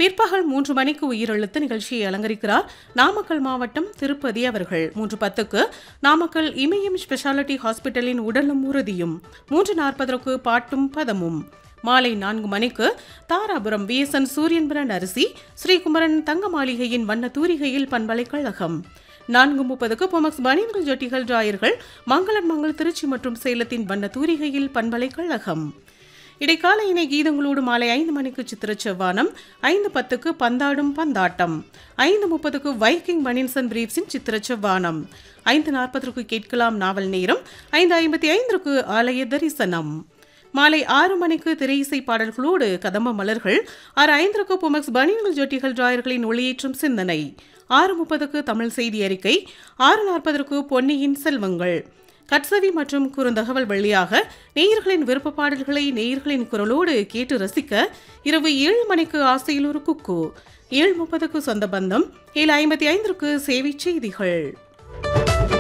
பிற்பகல் மூன்று மணிக்கு உயிரெழுத்து நிகழ்ச்சியை அலங்கரிக்கிறார் நாமக்கல் மாவட்டம் திருப்பதி அவர்கள் மூன்று பத்துக்கு நாமக்கல் இமயம் ஸ்பெஷாலிட்டி ஹாஸ்பிட்டலின் உடலும் உறுதியும் மூன்று நாற்பதற்கு பாட்டும் பதமும் மாலை நான்கு மணிக்கு தாராபுரம் விஎஸ்என் சூரியன்பிரன் அரிசி ஸ்ரீகுமரன் தங்க மாளிகையின் வண்ண தூரிகையில் பண்பலைக்கழகம் நான்கு முப்பதுக்கு பொமக்ஸ் பனியன்கள் ஜொட்டிகள் டிராயர்கள் மங்களன் மங்கள் திருச்சி மற்றும் சேலத்தின் வண்ண தூரிகையில் பண்பலைக்கழகம் இடைக்கால இணை கீதங்களோடு மாலை ஐந்து மணிக்கு சித்திர செவ்வானம் ஐந்து பத்துக்கு பந்தாடும் பந்தாட்டம் ஐந்து முப்பதுக்கு வைக்கிங் பனின்சன் பிரீப்ஸின் சித்திர செவ்வானம் ஐந்து நாற்பதற்கு கேட்கலாம் நாவல் நேரம் ஐந்து ஐம்பத்தி ஐந்திற்கு ஆலய தரிசனம் மாலை ஆறு மணிக்கு திரை இசை பாடல்களோடு கதம்ப மலர்கள் ஆறு ஐந்திற்கு புமக்ஸ் பனியன்கள் ஜொட்டிகள் டிராயர்களின் ஒளியேற்றும் சிந்தனை ஆறு முப்பதுக்கு தமிழ் செய்தி அறிக்கை ஆறு நாற்பதற்கு பொன்னியின் செல்வங்கள் கட்சவி மற்றும் குறுந்தகவல் வழியாக நேயர்களின் விருப்ப பாடல்களை நேயர்களின் குரலோடு கேட்டு ரசிக்க இரவு ஏழு மணிக்கு ஆசையில் ஒரு குக்கு ஏழு முப்பதுக்கு சொந்த பந்தம் ஏழு ஐம்பத்தி ஐந்திற்கு சேவை செய்திகள்